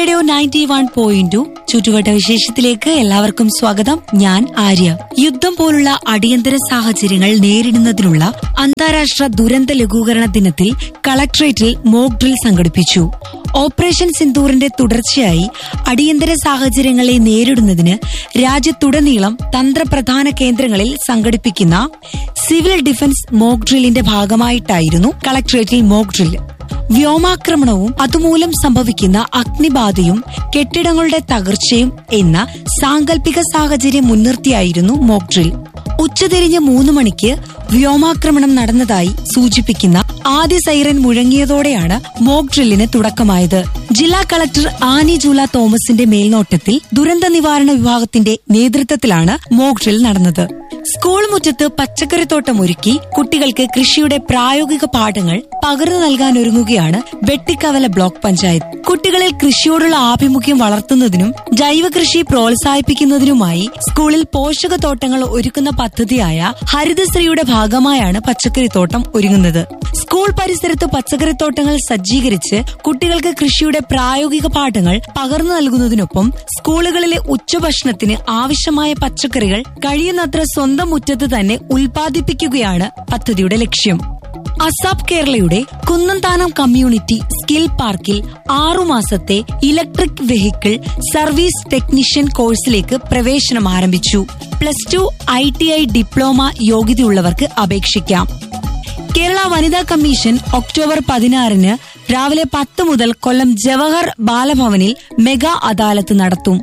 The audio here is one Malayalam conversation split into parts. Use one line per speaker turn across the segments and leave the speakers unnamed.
Radio ninety one point two ചുറ്റുവട്ട വിശേഷത്തിലേക്ക് എല്ലാവർക്കും സ്വാഗതം ഞാൻ ആര്യ യുദ്ധം പോലുള്ള അടിയന്തര സാഹചര്യങ്ങൾ നേരിടുന്നതിനുള്ള അന്താരാഷ്ട്ര ദുരന്ത ലഘൂകരണ ദിനത്തിൽ കളക്ട്രേറ്റിൽ മോക്ക് ഡ്രിൽ സംഘടിപ്പിച്ചു ഓപ്പറേഷൻ സിന്ദൂറിന്റെ തുടർച്ചയായി അടിയന്തര സാഹചര്യങ്ങളെ നേരിടുന്നതിന് രാജ്യത്തുടനീളം തന്ത്രപ്രധാന കേന്ദ്രങ്ങളിൽ സംഘടിപ്പിക്കുന്ന സിവിൽ ഡിഫൻസ് മോക്ക് ഡ്രില്ലിന്റെ ഭാഗമായിട്ടായിരുന്നു കളക്ട്രേറ്റിൽ മോക്ക് ഡ്രിൽ വ്യോമാക്രമണവും അതുമൂലം സംഭവിക്കുന്ന അഗ്നിബാധയും കെട്ടിടങ്ങളുടെ തകർച്ചയും എന്ന സാങ്കല്പിക സാഹചര്യം മുൻനിർത്തിയായിരുന്നു മോക്ക് ഡ്രിൽ ഉച്ചതിരിഞ്ഞ് മൂന്ന് മണിക്ക് വ്യോമാക്രമണം നടന്നതായി സൂചിപ്പിക്കുന്ന ആദ്യ സൈറൻ മുഴങ്ങിയതോടെയാണ് മോക്ക് ഡ്രില്ലിന് തുടക്കമായത് ജില്ലാ കളക്ടർ ആനി ജൂല തോമസിന്റെ മേൽനോട്ടത്തിൽ ദുരന്ത നിവാരണ വിഭാഗത്തിന്റെ നേതൃത്വത്തിലാണ് മോക്ക് ഡ്രിൽ നടന്നത് സ്കൂൾ മുറ്റത്ത് പച്ചക്കറിത്തോട്ടം ഒരുക്കി കുട്ടികൾക്ക് കൃഷിയുടെ പ്രായോഗിക പാഠങ്ങൾ പകർന്നു നൽകാൻ ഒരുങ്ങുകയാണ് വെട്ടിക്കവല ബ്ലോക്ക് പഞ്ചായത്ത് കുട്ടികളിൽ കൃഷിയോടുള്ള ആഭിമുഖ്യം വളർത്തുന്നതിനും ജൈവ കൃഷി പ്രോത്സാഹിപ്പിക്കുന്നതിനുമായി സ്കൂളിൽ പോഷകത്തോട്ടങ്ങൾ ഒരുക്കുന്ന പദ്ധതിയായ ഹരിതശ്രീയുടെ ഭാഗമായാണ് പച്ചക്കറിത്തോട്ടം ഒരുങ്ങുന്നത് സ്കൂൾ പരിസരത്ത് പച്ചക്കറിത്തോട്ടങ്ങൾ സജ്ജീകരിച്ച് കുട്ടികൾക്ക് കൃഷിയുടെ പ്രായോഗിക പാഠങ്ങൾ പകർന്നു നൽകുന്നതിനൊപ്പം സ്കൂളുകളിലെ ഉച്ചഭക്ഷണത്തിന് ആവശ്യമായ പച്ചക്കറികൾ കഴിയുന്നത്ര സ്വന്തം മുറ്റത്ത് തന്നെ ഉൽപ്പാദിപ്പിക്കുകയാണ് പദ്ധതിയുടെ ലക്ഷ്യം അസാബ് കേരളയുടെ കുന്നന്താനം കമ്മ്യൂണിറ്റി സ്കിൽ പാർക്കിൽ ആറുമാസത്തെ ഇലക്ട്രിക് വെഹിക്കിൾ സർവീസ് ടെക്നീഷ്യൻ കോഴ്സിലേക്ക് പ്രവേശനം ആരംഭിച്ചു plus two I T I diploma യോഗ്യതയുള്ളവർക്ക് അപേക്ഷിക്കാം കേരള വനിതാ കമ്മീഷൻ ഒക്ടോബർ പതിനാറിന് രാവിലെ പത്ത് മുതൽ കൊല്ലം ജവഹർ ബാലഭവനിൽ മെഗാ അദാലത്ത് നടത്തും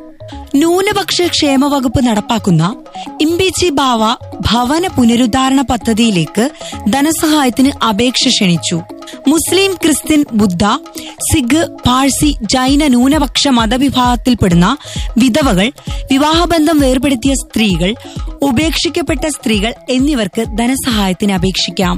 ന്യൂനപക്ഷ ക്ഷേമ വകുപ്പ് നടപ്പാക്കുന്ന ഇംബിച്ചി ബാവ ഭവന പുനരുദ്ധാരണ പദ്ധതിയിലേക്ക് ധനസഹായത്തിന് അപേക്ഷ ക്ഷണിച്ചു മുസ്ലിം ക്രിസ്ത്യൻ ബുദ്ധ സിഖ് പാഴ്സി ജൈന ന്യൂനപക്ഷ മതവിഭാഗത്തിൽപ്പെടുന്ന വിധവകൾ വിവാഹബന്ധം വേർപെടുത്തിയ സ്ത്രീകൾ ഉപേക്ഷിക്കപ്പെട്ട സ്ത്രീകൾ എന്നിവർക്ക് ധനസഹായത്തിന് അപേക്ഷിക്കാം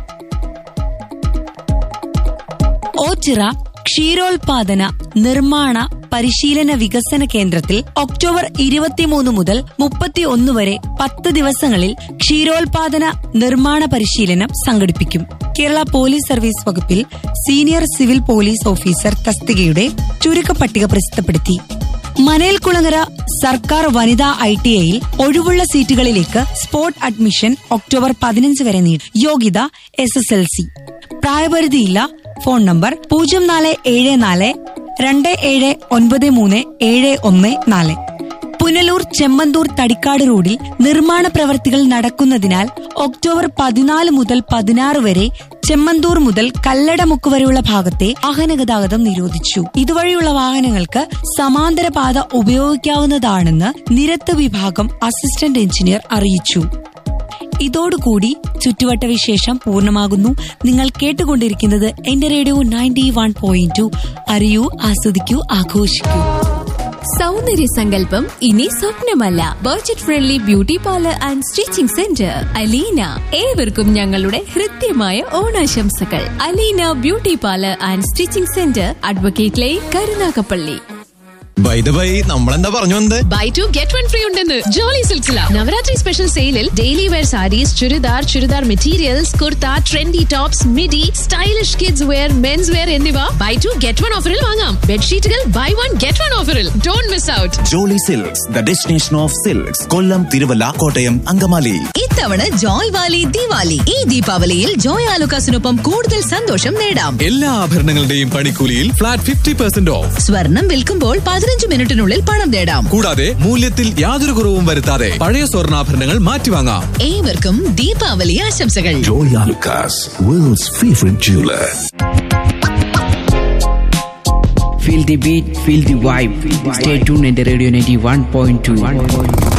ഓച്ചിറ ക്ഷീരോത്പാദന നിർമ്മാണ പരിശീലന വികസന കേന്ദ്രത്തിൽ ഒക്ടോബർ ഇരുപത്തിമൂന്ന് മുതൽ മുപ്പത്തിയൊന്ന് വരെ പത്ത് ദിവസങ്ങളിൽ ക്ഷീരോത്പാദന നിർമ്മാണ പരിശീലനം സംഘടിപ്പിക്കും കേരള പോലീസ് സർവീസ് വകുപ്പിൽ സീനിയർ സിവിൽ പോലീസ് ഓഫീസർ തസ്തികയുടെ ചുരുക്കപ്പട്ടിക പ്രസിദ്ധപ്പെടുത്തി മനേൽകുളങ്ങര സർക്കാർ വനിതാ ഐ ടി ഐയിൽ ഒഴിവുള്ള സീറ്റുകളിലേക്ക് സ്പോട്ട് അഡ്മിഷൻ ഒക്ടോബർ പതിനഞ്ച് വരെ നീട്ടി യോഗ്യത എസ് എസ് എൽ സി പ്രായപരിധിയില്ല ഫോൺ നമ്പർ പൂജ്യം നാല് ഏഴ് നാല് രണ്ട് ഏഴ് ഒൻപത് മൂന്ന് ഏഴ് ഒന്ന് നാല് പുനലൂർ ചെമ്മന്തൂർ തടിക്കാട് റോഡിൽ നിർമ്മാണ പ്രവർത്തികൾ നടക്കുന്നതിനാൽ ഒക്ടോബർ പതിനാല് മുതൽ പതിനാറ് വരെ ചെമ്മന്തൂർ മുതൽ കല്ലടമുക്ക് വരെയുള്ള ഭാഗത്തെ വാഹനഗതാഗതം നിരോധിച്ചു ഇതുവഴിയുള്ള വാഹനങ്ങൾക്ക് സമാന്തര പാത ഉപയോഗിക്കാവുന്നതാണെന്ന് നിരത്ത് വിഭാഗം അസിസ്റ്റന്റ് എഞ്ചിനീയർ അറിയിച്ചു ഇതോടുകൂടി ചുറ്റുവട്ട വിശേഷം പൂർണ്ണമാകുന്നു നിങ്ങൾ കേട്ടുകൊണ്ടിരിക്കുന്നത് എന്റെ radio ninety one point two അറിയൂ ആസ്വദിക്കൂ ആഘോഷിക്കൂ
സൗന്ദര്യ സങ്കല്പം ഇനി സ്വപ്നമല്ല budget friendly beauty parlour and stitching centre Aleena ഏവർക്കും ഞങ്ങളുടെ ഹൃദ്യമായ ഓണാശംസകൾ Aleena beauty parlour and stitching centre advocate lane Karunagappally
by the by നമ്മളെന്താ പറഞ്ഞു വന്നത്
buy two get one free ഉണ്ടെന്ന് ജോളി സിൽസില നവരാത്രി സ്പെഷ്യൽ സെയിലിൽ daily wear saris churidar churidar materials kurta trendy tops midi stylish kids wear men's wear എന്നിവ ബൈ ടു ഗെറ്റ് വൺ ഓഫറിൽ വാങ്ങാം ബെഡ്ഷീറ്റുകൾ ബൈ വൺ ഗെറ്റ് വൺ ഓഫറിൽ don't miss out
Jolly silks the destination of silks Kollam Thiruvalla Kottayam Angamaly
ഇത്തവണ ജോയ് വാലി ദിവാലി ഈ ദീപാവലിയിൽ ജോയ് ആലുക്കാസിനൊപ്പം കൂടുതൽ സന്തോഷം നേടാം
എല്ലാ ആഭരണങ്ങളുടെയും പണിക്കൂലിയിൽ ഫ്ലാറ്റ് ഫിഫ്റ്റി പെർസെന്റ് ഓഫ്
സ്വർണം വിൽക്കുമ്പോൾ പതിനഞ്ച് മിനിറ്റിനുള്ളിൽ പണം നേടാം
കൂടാതെ മൂല്യത്തിൽ യാതൊരു കുറവും വരുത്താതെ പഴയ സ്വർണ്ണാഭരണങ്ങൾ മാറ്റിവാങ്ങാം
ഏവർക്കും ദീപാവലി ആശംസകൾ
Joy Alucas, world's favorite jeweler.
Feel the beat, feel the vibe. Stay tuned in the Radio 91.2.